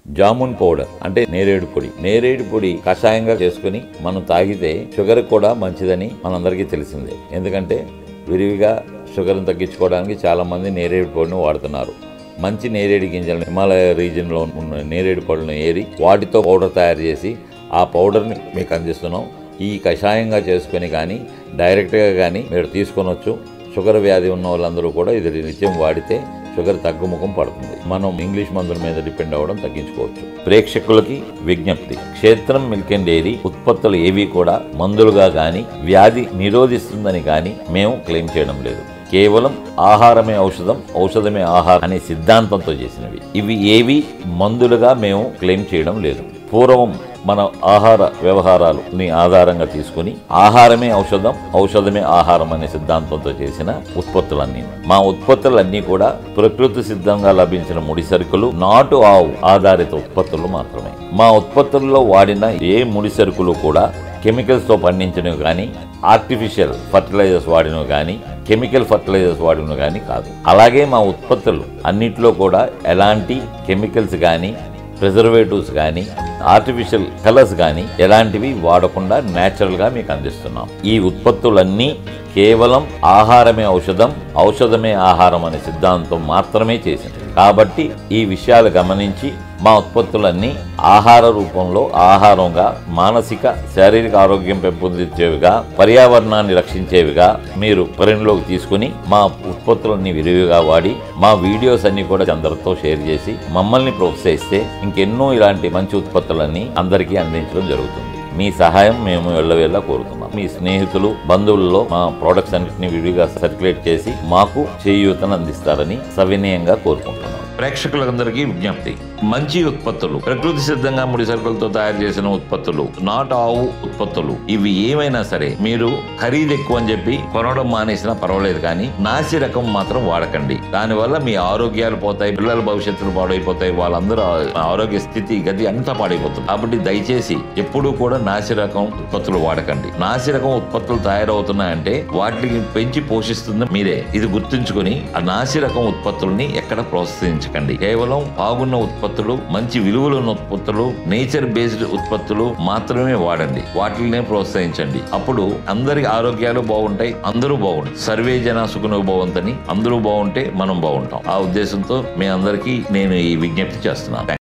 jamun powder అంటే నేరేడు పొడి నేరేడు పొడి కషాయంగా చేసుకుని మనం తాగితే షుగర్ కూడా మంచిదని మనందరికీ తెలిసిందే ఎందుకంటే విరివిగా షుగర్ని తగ్గించుకోవడానికి చాలా మంది నేరేడు పొడిని వాడుతున్నారు మంచి నేరేడు గింజలను హిమాలయ రీజియన్లో ఉన్న నేరేడు పళ్ళను ఏరి వాటితో పౌడర్ తయారు చేసి ఆ పౌడర్ని మీకు అందిస్తున్నాం ఈ కషాయంగా చేసుకొని కానీ డైరెక్ట్గా కానీ మీరు తీసుకొనొచ్చు షుగర్ వ్యాధి ఉన్న వాళ్ళందరూ కూడా ఇది నిత్యం వాడితే షుగర్ తగ్గుముఖం పడుతుంది మనం ఇంగ్లీష్ మందుల మీద డిపెండ్ అవ్వడం తగ్గించుకోవచ్చు ప్రేక్షకులకి విజ్ఞప్తి క్షేత్రం మిల్క్ అండ్ డైరీ ఉత్పత్తులు ఏవి కూడా మందులుగా కానీ వ్యాధి నిరోధిస్తుందని కానీ మేము క్లెయిమ్ చేయడం లేదు కేవలం ఆహారమే ఔషధం ఔషధమే ఆహారం అనే సిద్ధాంతంతో చేసినవి ఇవి ఏవి మందులుగా మేము క్లెయిమ్ చేయడం లేదు పూర్వం మన ఆహార వ్యవహారాలని ఆధారంగా తీసుకుని ఆహారమే ఔషధం ఔషధమే ఆహారం అనే సిద్ధాంతంతో చేసిన ఉత్పత్తులన్నీ మా ఉత్పత్తులన్నీ కూడా ప్రకృతి సిద్ధంగా లభించిన ముడి సరుకులు నాటు ఆవు ఆధారిత ఉత్పత్తులు మాత్రమే మా ఉత్పత్తుల్లో వాడిన ఏ ముడి సరుకులు కూడా కెమికల్స్తో పండించినవి కానీ ఆర్టిఫిషియల్ ఫర్టిలైజర్స్ వాడినవి కానీ కెమికల్ ఫర్టిలైజర్స్ వాడినవి కానీ కాదు అలాగే మా ఉత్పత్తులు అన్నిట్లో కూడా ఎలాంటి కెమికల్స్ కానీ ప్రిజర్వేటివ్స్ కానీ ఆర్టిఫిషియల్ కలర్స్ కానీ ఎలాంటివి వాడకుండా న్యాచురల్గా మీకు అందిస్తున్నాం ఈ ఉత్పత్తులన్నీ కేవలం ఆహారమే ఔషధం ఔషధమే ఆహారం అనే సిద్ధాంతం మాత్రమే చేసింది కాబట్టి ఈ విషయాలు గమనించి మా ఉత్పత్తులన్నీ ఆహార రూపంలో ఆహారంగా మానసిక శారీరక ఆరోగ్యం పెంపొందించేవిగా పర్యావరణాన్ని రక్షించేవిగా మీరు పరిణిలోకి తీసుకుని మా ఉత్పత్తులన్నీ విరివిగా వాడి మా వీడియోస్ అన్ని కూడా అందరితో షేర్ చేసి మమ్మల్ని ప్రోత్సహిస్తే ఇంకెన్నో ఇలాంటి మంచి ఉత్పత్తులన్నీ అందరికీ అందించడం జరుగుతుంది మీ సహాయం మేము ఎల్లవేళ కోరుతున్నాం మీ స్నేహితులు బంధువుల్లో మా ప్రోడక్ట్స్ అన్నింటినీ విడిగా సర్క్యులేట్ చేసి మాకు చేయూతను అందిస్తారని సవినయంగా కోరుకుంటున్నాం ప్రేక్షకులందరికీ విజ్ఞప్తి మంచి ఉత్పత్తులు ప్రకృతి సిద్ధంగా ముడి సరుకులతో తయారు చేసిన ఉత్పత్తులు నాట్ ఆవు ఉత్పత్తులు ఇవి ఏమైనా సరే మీరు ఖరీదు ఎక్కువ అని చెప్పి కొనడం మానేసినా పర్వాలేదు కానీ నాసి రకం మాత్రం వాడకండి దానివల్ల మీ ఆరోగ్యాలు పోతాయి పిల్లల భవిష్యత్తులు పాడైపోతాయి వాళ్ళందరూ ఆ- ఆరోగ్య స్థితి గతి అంతా పాడైపోతుంది కాబట్టి దయచేసి ఎప్పుడూ కూడా నాసి రకం ఉత్పత్తులు వాడకండి నాసి రకం ఉత్పత్తులు తయారవుతున్నాయంటే వాటిని పెంచి పోషిస్తుంది మీరే ఇది గుర్తుంచుకొని ఆ నాసి రకం ఉత్పత్తుల్ని ఎక్కడ ప్రోత్సహించకండి కేవలం బాగున్న ఉత్పత్తులు మంచి విలువలు ఉన్న ఉత్పత్తులు నేచర్ బేస్డ్ ఉత్పత్తులు మాత్రమే వాడండి వాటినే ప్రోత్సహించండి అప్పుడు అందరి ఆరోగ్యాలు బాగుంటాయి అందరూ బాగుంటాయి సర్వే జన సుఖను బాగుందని అందరూ బాగుంటే మనం బాగుంటాం ఆ ఉద్దేశంతో మీ అందరికీ నేను ఈ విజ్ఞప్తి చేస్తున్నాను